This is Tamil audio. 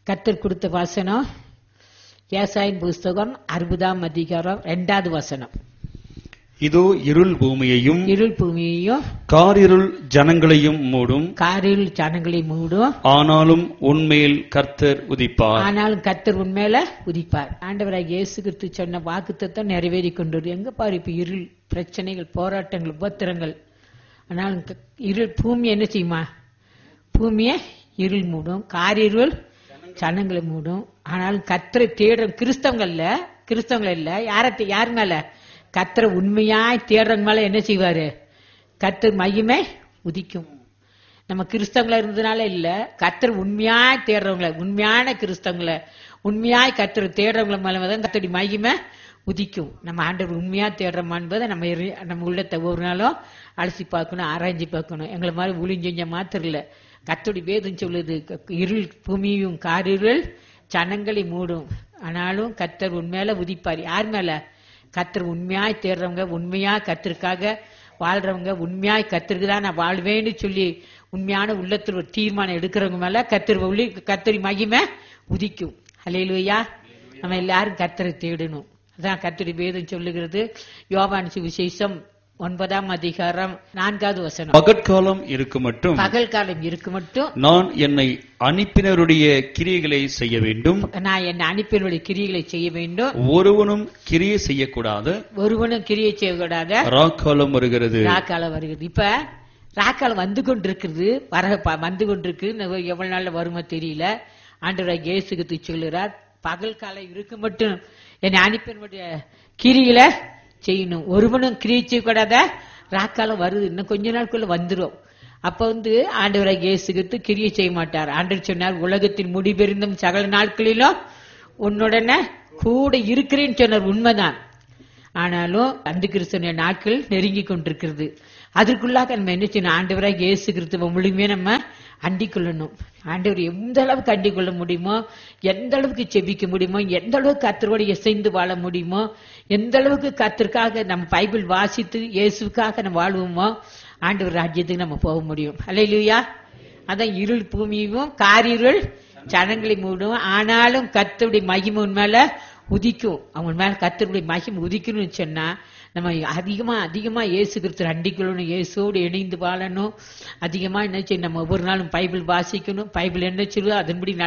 கத்தர் கொடுத்த வசனம் ஏசாயின் புஸ்தகம் அறுபதாம் அதிகாரம் ரெண்டாவது வசனம் இதோ இருள் பூமியையும் இருள் பூமியையும் காரிருள் ஜனங்களையும் மூடும் காரில் ஜனங்களை மூடும் ஆனாலும் உன்மேல் கர்த்தர் உதிப்பார் ஆனாலும் கத்தர் உண்மையில உதிப்பார் ஆண்டவராக இயேசு கிறிஸ்து சொன்ன வாக்குத்தத்தம் நிறைவேறி கொண்டு எங்க பாரு இப்ப இருள் பிரச்சனைகள் போராட்டங்கள் உபத்திரங்கள் ஆனாலும் க- இருள் பூமி என்ன செய்யுமா பூமியை இருள் மூடும் காரிருள் ஜனங்களை மூடும் ஆனாலும் கத்தரை தேடுற கிறிஸ்தவங்கள்ல கிறிஸ்தவங்கள் இல்ல யார யார் மேல கத்தரை உண்மையாய் தேடுறவங்க மேல என்ன செய்வாரு கத்தர் மையமே உதிக்கும் நம்ம கிறிஸ்தவங்களா இருந்ததுனால இல்ல கத்தர் உண்மையாய் தேடுறவங்கள உண்மையான கிறிஸ்தவங்கள உண்மையாய் கத்தர் தேடுறவங்கள மேல தான் கத்தடி மகிமை உதிக்கும் நம்ம ஆண்டவர் உண்மையா தேடுறோமா என்பதை நம்ம இறை- நம்ம உள்ளத்தை ஒரு நாளும் அலசி பார்க்கணும் ஆராய்ஞ்சு பார்க்கணும் எங்களை மாதிரி ஊழியம் செஞ்ச மாத்திரம் இல்ல கத்தோடி வேதம் சொல்லுது க- இருள் பூமியும் காரிருள் ஜனங்களை மூடும் ஆனாலும் கத்தர் உண்மையில உதிப்பார் யார் மேல கத்தர் உண்மையாய் தேடுறவங்க உண்மையா கத்திற்காக வாழ்றவங்க உண்மையாய் கத்திற்கு தான் நான் வாழ்வேன்னு சொல்லி உண்மையான உள்ளத்தில் ஒரு தீர்மானம் எடுக்கிறவங்க மேல கத்திர ஒளி கத்தரி மகிமை உதிக்கும் ஹalleluya நம்ம எல்லாரும் கத்தரை தேடணும் அதான் கத்தரி வேதம் சொல்லுகிறது யோவான் சுவிசேஷம் ஒன்பதாம் அதிகாரம் நான்காவது வசனம் பகற்காலம் இருக்கு மட்டும் பகல் காலம் இருக்கு மட்டும் நான் என்னை அனுப்பினருடைய கிரியைகளை செய்ய வேண்டும் நான் என் அனுப்பினுடைய கிரியைகளை செய்ய வேண்டும் ஒருவனும் கிரியை செய்யக்கூடாது ஒருவனும் கிரியை செய்யக்கூடாத ராக்காலம் வருகிறது ராக்காலம் வருகிறது இப்ப ராக்காலம் வந்து கொண்டிருக்கிறது வர ப- வந்து கொண்டிருக்கு இன்னும் எவ்வளவு நாள்ல வருமோ தெரியல ஆண்டவராக இயேசுக்கு சொல்லுறார் பகல் காலம் இருக்கு மட்டும் என்னை அனுப்பினுடைய கிரியில செய்யணும் ஒருவனும் கிரியை செய்யக்கூடாத ராக்காலம் வருது இன்னும் கொஞ்ச நாட்குள்ள வந்துரும் அப்ப வந்து ஆண்டவராக இயேசுகிட்டு கிரியை செய்ய மாட்டார் ஆண்டவர் சொன்னார் உலகத்தின் முடிபெருந்தும் சகல நாட்களிலும் உன்னுடனே கூட இருக்கிறேன்னு சொன்னார் உண்மைதான் ஆனாலும் அந்த கிறிஸ்தவனுடைய நாட்கள் நெருங்கி கொண்டிருக்கிறது அதற்குள்ளாக நம்ம என்ன செய்யணும் ஆண்டவராக இயேசு கிறிஸ்துவ முழுமையா நம்ம அண்டிக் கொள்ளணும் ஆண்டவர் எந்த அளவுக்கு அண்டிக் கொள்ள முடியுமோ எந்த அளவுக்கு செபிக்க முடியுமோ எந்த அளவுக்கு கத்தரோடு இசைந்து வாழ முடியுமோ எந்த அளவுக்கு கத்திற்காக நம்ம பைபிள் வாசித்து இயேசுக்காக நம்ம வாழ்வோமோ ஆண்டவர் ராஜ்யத்துக்கு நம்ம போக முடியும் அல்லையா அதான் இருள் பூமியும் காரிருள் ஜனங்களை மூடும் ஆனாலும் கத்தருடைய மகிமை உன் மேல உதிக்கும் அவங்க மேல கத்தருடைய மகிமை உதிக்கணும்னு சொன்னா நம்ம அதிகமா அதிகமா இயேசு கிறிஸ்து அண்டிக்கொள்ளணும் இயேசுவோடு இணைந்து வாழணும் அதிகமா என்ன செய்யணும் நம்ம ஒவ்வொரு நாளும் பைபிள் வாசிக்கணும் பைபிள் என்ன சொல்லுதோ அதன்படி